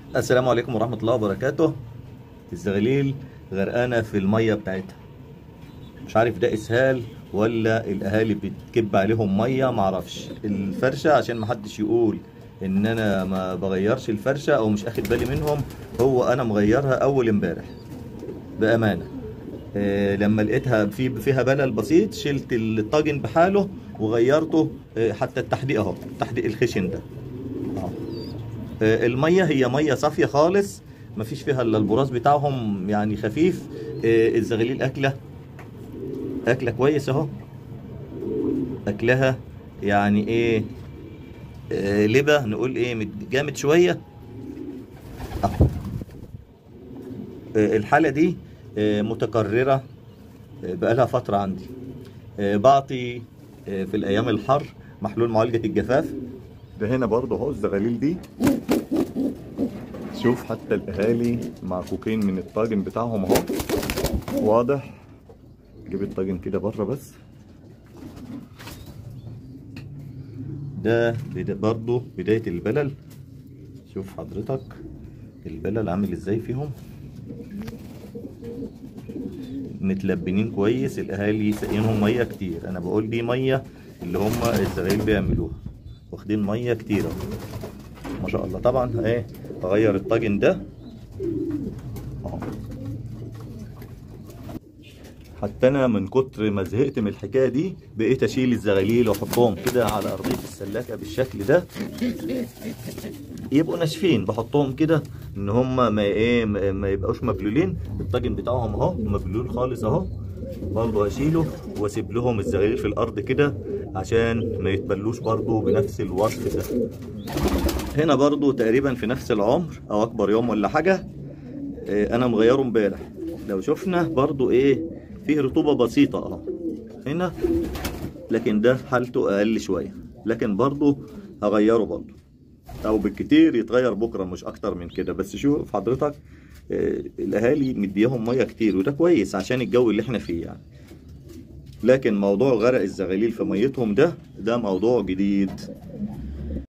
السلام عليكم ورحمة الله وبركاته الزغاليل غرقانة في المية بتاعتها مش عارف ده اسهال ولا الاهالي بتكب عليهم مية معرفش الفرشة عشان محدش يقول ان انا ما بغيرش الفرشة او مش اخد بالي منهم هو انا مغيرها اول امبارح بامانة آه، لما لقيتها في فيها بلل بسيط شلت الطاجن بحاله وغيرته آه، حتى التحديق اهو التحديق الخشن ده اهو آه، الميه هي ميه صافيه خالص مفيش فيها الا البراز بتاعهم يعني خفيف آه، الزغاليل اكله اكله كويس اهو اكلها يعني ايه آه، لبه نقول ايه مت- جامد شويه اهو آه، الحاله دي آه، متكرره آه، بقالها فتره عندي آه، بعطي آه، في الايام الحر محلول معالجه الجفاف ده هنا برضه اهو الزغاليل دي شوف حتى الاهالي معكوكين من الطاجن بتاعهم اهو واضح جيب الطاجن كده بره بس ده بدا برضه بداية البلل شوف حضرتك البلل عامل ازاي فيهم متلبنين كويس الاهالي ساقينهم ميه كتير انا بقول دي ميه اللي هم الزغاليل بيعملوها واخدين ميه كتيره ما شاء الله طبعا ايه اغير الطاجن ده اهو حتى انا من كتر ما زهقت من الحكايه دي بقيت اشيل الزغاليل واحطهم كده على ارضيه السلاكه بالشكل ده يبقوا ناشفين بحطهم كده ان هم ما ايه ما ما يبقوش مبلولين الطاجن بتاعهم اهو مبلول خالص اهو برضه هشيله واسيب لهم الزغاليل في الارض كده عشان ما يتبلوش برضه بنفس الوصف ده هنا برضو تقريبا في نفس العمر او اكبر يوم ولا حاجة آه، انا مغيره امبارح لو شفنا برضو ايه فيه رطوبة بسيطة اهو هنا لكن ده حالته اقل شوية لكن برضو هغيره برضو او بالكتير يتغير بكرة مش اكتر من كده بس شوف حضرتك آه، الاهالي مديهم مية كتير وده كويس عشان الجو اللي احنا فيه يعني لكن موضوع غرق الزغاليل في ميتهم ده ده موضوع جديد